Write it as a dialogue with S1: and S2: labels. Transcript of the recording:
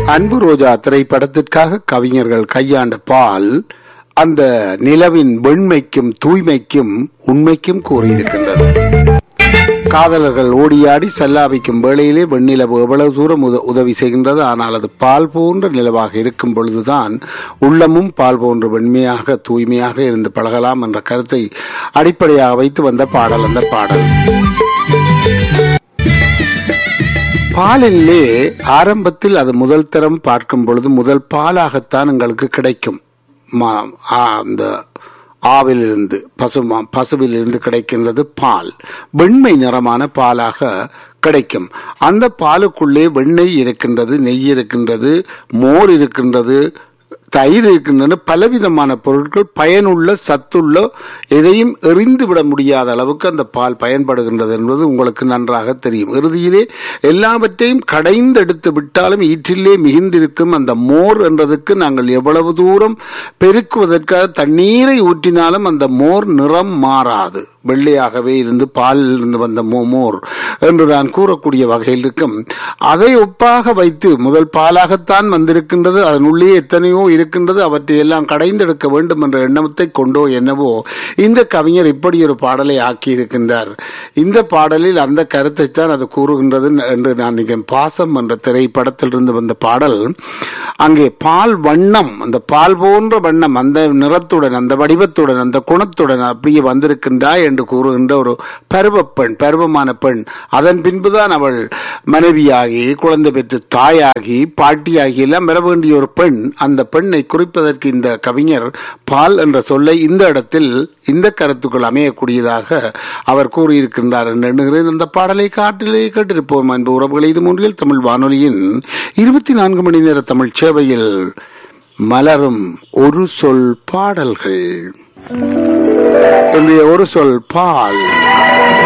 S1: அன்பு ரோஜா திரைப்படத்திற்காக கவிஞர்கள் கையாண்ட பால் அந்த நிலவின் வெண்மைக்கும் தூய்மைக்கும் உண்மைக்கும் கூறியிருக்கின்றது காதலர்கள் ஓடியாடி செல்லாவிக்கும் வேளையிலே வெண்ணிலவு எவ்வளவு தூரம் உத- உதவி செய்கின்றது ஆனால் அது பால் போன்ற நிலவாக இருக்கும் பொழுதுதான் உள்ளமும் பால் போன்ற வெண்மையாக தூய்மையாக இருந்து பழகலாம் என்ற கருத்தை அடிப்படையாக வைத்து வந்த பாடல் அந்த பாடல் பாலிலே ஆரம்பத்தில் அது முதல் தரம் பார்க்கும் பொழுது முதல் பாலாகத்தான் எங்களுக்கு கிடைக்கும் மா- ஆ, அந்த ஆவிலிருந்து பசு பசுவிலிருந்து கிடைக்கின்றது பால் வெண்மை நிறமான பாலாக கிடைக்கும் அந்த பாலுக்குள்ளே வெண்ணெய் இருக்கின்றது நெய் இருக்கின்றது மோர் இருக்கின்றது தயிர் இருக்கின்றன பலவிதமான பொருட்கள் பயனுள்ள சத்துள்ள எதையும் எறிந்து விட முடியாத அளவுக்கு அந்த பால் பயன்படுகின்றது என்பது உங்களுக்கு நன்றாக தெரியும் இறுதியிலே எல்லாவற்றையும் கடைந்தெடுத்து விட்டாலும் ஈற்றிலே மிகுந்திருக்கும் அந்த மோர் என்றதுக்கு நாங்கள் எவ்வளவு தூரம் பெருக்குவதற்காக தண்ணீரை ஊற்றினாலும் அந்த மோர் நிறம் மாறாது வெள்ளையாகவே இருந்து பாலில் இருந்து வந்த மோ மோர் என்றுதான் கூறக்கூடிய வகையில் இருக்கும் அதை ஒப்பாக வைத்து முதல் பாலாகத்தான் வந்திருக்கின்றது அதனுள்ளே எத்தனையோ இருக்கின்றது அவற்றை எல்லாம் கடைந்தெடுக்க வேண்டும் என்ற எண்ணத்தை கொண்டோ என்னவோ இந்த கவிஞர் இப்படி ஒரு பாடலை ஆக்கி இருக்கின்றார் இந்த பாடலில் அந்த கருத்தை தான் அது கூறுகின்றது என்று நான் நினைக்கிறேன் பாசம் என்ற திரைப்படத்தில் இருந்து வந்த பாடல் அங்கே பால் வண்ணம் அந்த பால் போன்ற வண்ணம் அந்த நிறத்துடன் அந்த வடிவத்துடன் அந்த குணத்துடன் அப்படியே வந்திருக்கின்றாய் என்று கூறுகின்ற ஒரு பருவ பெண் பருவமான பெண் அதன் பின்புதான் அவள் மனைவியாகி குழந்தை பெற்று தாயாகி பாட்டியாகி எல்லாம் வர வேண்டிய ஒரு பெண் அந்த பெண்ணை குறிப்பதற்கு இந்த கவிஞர் பால் என்ற சொல்லை இந்த இடத்தில் இந்த கருத்துக்கள் அமையக்கூடியதாக அவர் கூறியிருக்கின்றார் என்று எண்ணுகிறேன் அந்த பாடலை காட்டிலே கேட்டிருப்போம் அன்பு உறவுகளை இது மூன்றில் தமிழ் வானொலியின் இருபத்தி நான்கு மணி நேர தமிழ் சேவையில் மலரும் ஒரு சொல் பாடல்கள் இன்றைய ஒரு சொல் பால்